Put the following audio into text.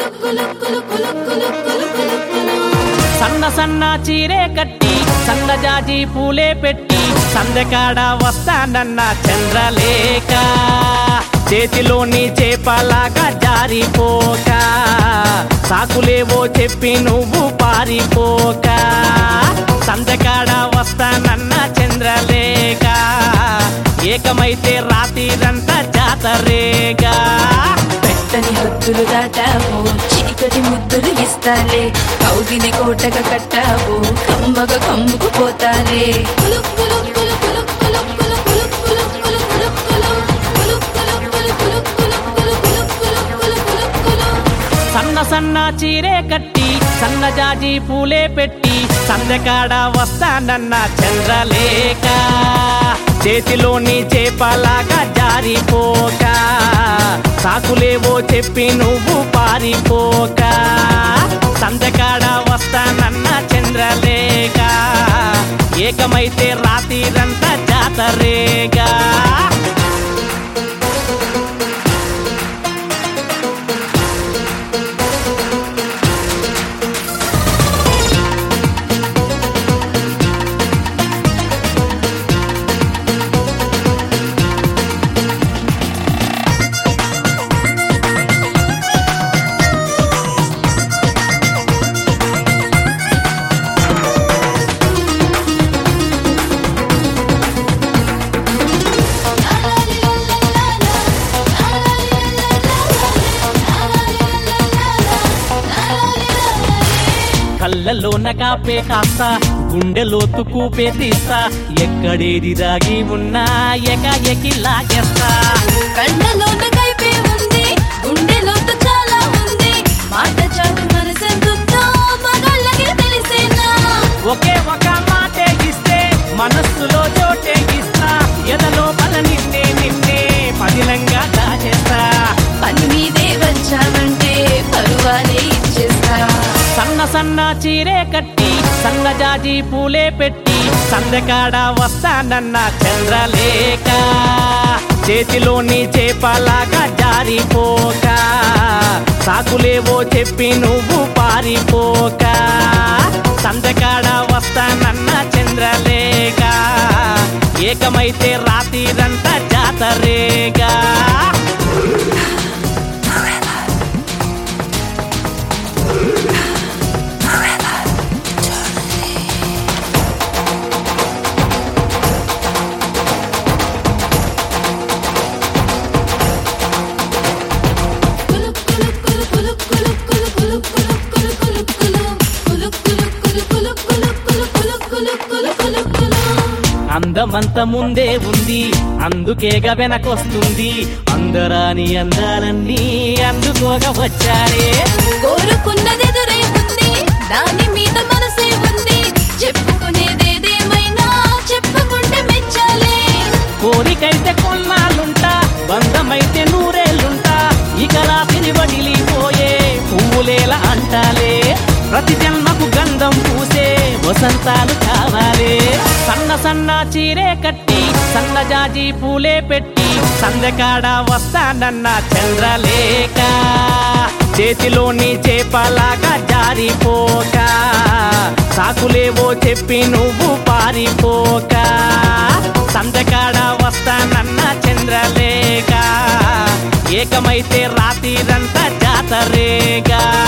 సన్న సన్న చీరే కట్టి సన్నజాజి పూలే పెట్టి సందెకాడ వస్తానన్న చంద్రలేఖ చేతిలోని చేపలాగా జారిపోక సాకులేవో చెప్పి నువ్వు పారిపోక సందెకాడ వస్తానన్న చంద్రలేఖ ఏకమైతే రాత్రిరంతా జాతరేగా పెట్టని హద్దులు దాటావు చీకటి ముద్దులు ఇస్తాలే కౌగిలి కోటగా కట్టావు కమ్మగ కమ్ముకు పోతాలే సన్న సన్న చీరే కట్టి సన్నజాజి పూలే పెట్టి సందెకాడ వస్తానన్న చంద్రలేఖ చేతిలోని చేపలాగా జారిపోక సాకులేవో చెప్పి నువ్వు పారిపోక సందెకాడ వస్తానన్న చంద్రలేఖ ఏకమైతే రాత్రిరంతా జాతరేగా కళ్ళలోన కాపే కాస్త గుండెలోతు కూపే తీస్తా ఎక్కడేది దాగి ఉన్నా ఎకాఎకి లాగేస్తా కళ్ళలోన కైపే ఉంది గుండెలోతు చాలా ఉంది మాట చాటు మనసెందుతో మగాళ్ళకి తెలిసేనా ఒకే ఒక మాటే ఇస్తే మనస్సులో చోటే ఇస్తా ఎదలో బల నిన్నే నిన్నే పదిలంగా దాచేస్తా పని మీదే వచ్చావంటే పరువాలే ఇచ్చేస్తా సన్న సన్న చీరే కట్టి సన్నజాజి పూలే పెట్టి సందెకాడ వస్తానన్న చంద్రలేఖ చేతిలోని చేపలాగా జారిపోక సాకులేవో చెప్పి నువ్వు పారిపోక సందెకాడ వస్తానన్న చంద్రలేఖ ఏకమైతే రాత్రిరంతా జాతరేగా అందమంత ముందే ఉంది అందుకేగా వెనకొస్తుంది అందరాని అందాలన్నీ అందుకోగా వచ్చారే కోరుకున్నది ఎదురై ఉంది దాని మీద మనసే ఉంది చెప్పుకునేదేదేమైనా చెప్పుకుంటే మెచ్చాలే కోరికైతే కొన్నాళ్ళుంటా బంధమైతే నూరేళ్ళుంటా ఇక రాత్రి వడిలిపోయే పువ్వులేలా అంటాలే ప్రతి జన్మకు గంధం పూసే వసంతాలు కావాలే సన్న సన్న చీరే కట్టి సన్నజాజి పూలే పెట్టి సందెకాడ వస్తానన్న చంద్రలేఖ చేతిలోని చేపలాగా జారిపోక సాకులేవో చెప్పి నువ్వు పారిపోక సందకాడ వస్తానన్న చంద్రలేఖ ఏకమైతే రాత్రిరంతా జాతరేగా